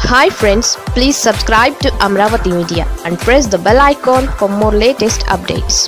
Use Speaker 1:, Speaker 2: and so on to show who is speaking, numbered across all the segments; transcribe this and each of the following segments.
Speaker 1: hi friends please subscribe to Amaravati media and press the bell icon for more latest updates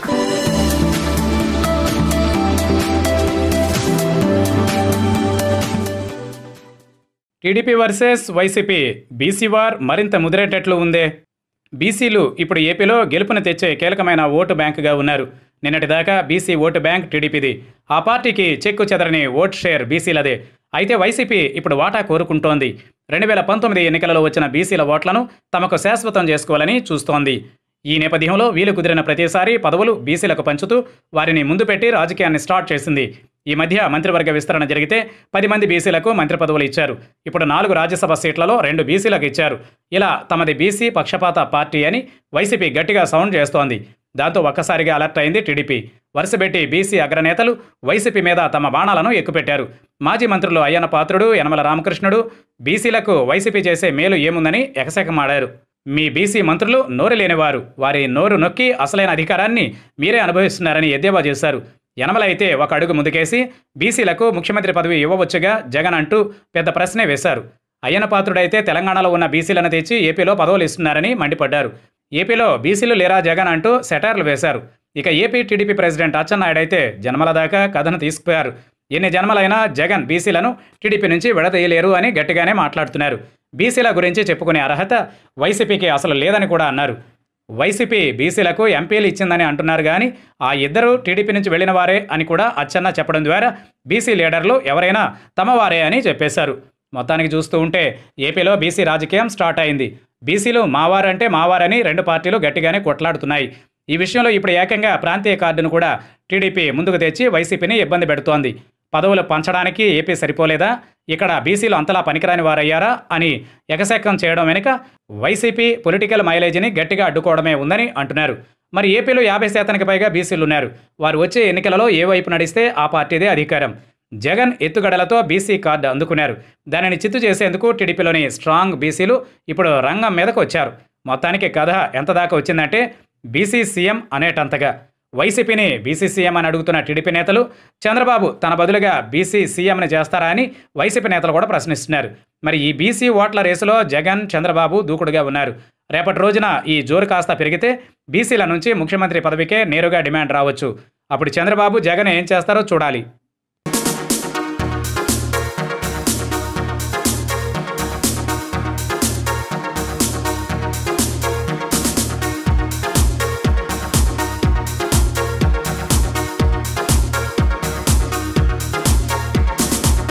Speaker 2: TDP versus YCP BC war మరింత ముదిరేటట్లు ఉందే బీసీలు ఇప్పుడు ఏపీలో గెలుపును తెచ్చే కీలకమైన ఓటు బ్యాంకుగా ఉన్నారు నిన్నటిదాకా బీసీ ఓటు బ్యాంక్ టీడీపీది ఆ పార్టీకి చెక్కు చెదరని ఓట్ షేర్ బీసీలదే అయితే వైసీపీ ఇప్పుడు వాటా కోరుకుంటోంది రెండు వేల పంతొమ్మిది ఎన్నికలలో వచ్చిన బీసీల ఓట్లను తమకు శాశ్వతం చేసుకోవాలని చూస్తోంది ఈ నేపథ్యంలో వీలు కుదిరిన ప్రతిసారి పదవులు బీసీలకు పంచుతూ వారిని ముందు పెట్టి రాజకీయాన్ని స్టార్ట్ చేసింది ఈ మధ్య మంత్రివర్గ విస్తరణ జరిగితే పది మంది బీసీలకు మంత్రి పదవులు ఇచ్చారు ఇప్పుడు నాలుగు రాజ్యసభ సీట్లలో రెండు బీసీలకు ఇచ్చారు ఇలా తమది బీసీ పక్షపాత పార్టీ అని వైసీపీ గట్టిగా సౌండ్ చేస్తోంది దాంతో ఒక్కసారిగా అలర్ట్ అయింది టీడీపీ వరుసపెట్టి బీసీ అగ్రనేతలు వైసీపీ మీద తమ బాణాలను ఎక్కుపెట్టారు మాజీ మంత్రులు అయ్యన్న పాత్రుడు యనమల రామకృష్ణుడు బీసీలకు వైసీపీ చేసే మేలు ఏముందని ఎకసెకమాడారు మీ బీసీ మంత్రులు నోరు లేనివారు వారి నోరు నొక్కి అసలైన అధికారాన్ని మీరే అనుభవిస్తున్నారని ఎద్దేవా చేశారు యనమల అయితే ఒక అడుగు ముందుకేసి బీసీలకు ముఖ్యమంత్రి పదవి ఇవ్వవచ్చుగా జగన్ అంటూ పెద్ద ప్రశ్నే వేశారు అయ్యన పాత్రుడైతే తెలంగాణలో ఉన్న బీసీలను తెచ్చి ఏపీలో పదవులు ఇస్తున్నారని మండిపడ్డారు ఏపీలో బీసీలు లేరా జగన్ అంటూ సెటార్లు వేశారు ఇక ఏపీ టీడీపీ ప్రెసిడెంట్ అచ్చెన్నాయుడు అయితే జన్మల దాకా కథను తీసుకుపోయారు ఎన్ని జన్మలైనా జగన్ బీసీలను టీడీపీ నుంచి విడదీయలేరు అని గట్టిగానే మాట్లాడుతున్నారు బీసీల గురించి చెప్పుకునే అర్హత వైసీపీకి అసలు లేదని కూడా అన్నారు వైసీపీ బీసీలకు ఎంపీలు ఇచ్చిందని అంటున్నారు కానీ ఆ ఇద్దరు టీడీపీ నుంచి వెళ్ళిన వారే అని కూడా అచ్చెన్న చెప్పడం ద్వారా బీసీ లీడర్లు ఎవరైనా తమవారే అని చెప్పేశారు మొత్తానికి చూస్తూ ఉంటే ఏపీలో బీసీ రాజకీయం స్టార్ట్ అయింది బీసీలు మావారంటే మావారని రెండు పార్టీలు గట్టిగానే కొట్లాడుతున్నాయి ఈ విషయంలో ఇప్పుడు ఏకంగా ప్రాంతీయ కార్డును కూడా టీడీపీ ముందుకు తెచ్చి వైసీపీని ఇబ్బంది పెడుతోంది పదవులు పంచడానికి ఏపీ సరిపోలేదా ఇక్కడ బీసీలు అంతలా పనికిరాని వారయ్యారా అని ఎకసెక్కం చేయడం వెనుక వైసీపీ పొలిటికల్ మైలేజీని గట్టిగా అడ్డుకోవడమే ఉందని అంటున్నారు మరి ఏపీలో యాభై శాతానికి పైగా బీసీలు ఉన్నారు వారు వచ్చే ఎన్నికలలో ఏ వైపు నడిస్తే ఆ పార్టీదే అధికారం జగన్ ఎత్తుగడలతో బీసీ కార్డు అందుకున్నారు దానిని చిత్తు చేసేందుకు టీడీపీలోని స్ట్రాంగ్ బీసీలు ఇప్పుడు రంగం మీదకు వచ్చారు మొత్తానికి కథ ఎంత దాకా వచ్చిందంటే బీసీ సీఎం అనేటంతగా వైసీపీని బీసీ సీఎం అని అడుగుతున్న టీడీపీ నేతలు చంద్రబాబు తన బదులుగా బీసీ సీఎంని చేస్తారా అని వైసీపీ నేతలు కూడా ప్రశ్నిస్తున్నారు మరి ఈ బీసీ ఓట్ల రేసులో జగన్ చంద్రబాబు దూకుడుగా ఉన్నారు రేపటి రోజున ఈ జోరు కాస్త పెరిగితే బీసీల నుంచి ముఖ్యమంత్రి పదవికే నేరుగా డిమాండ్ రావచ్చు అప్పుడు చంద్రబాబు జగన్ ఏం చేస్తారో చూడాలి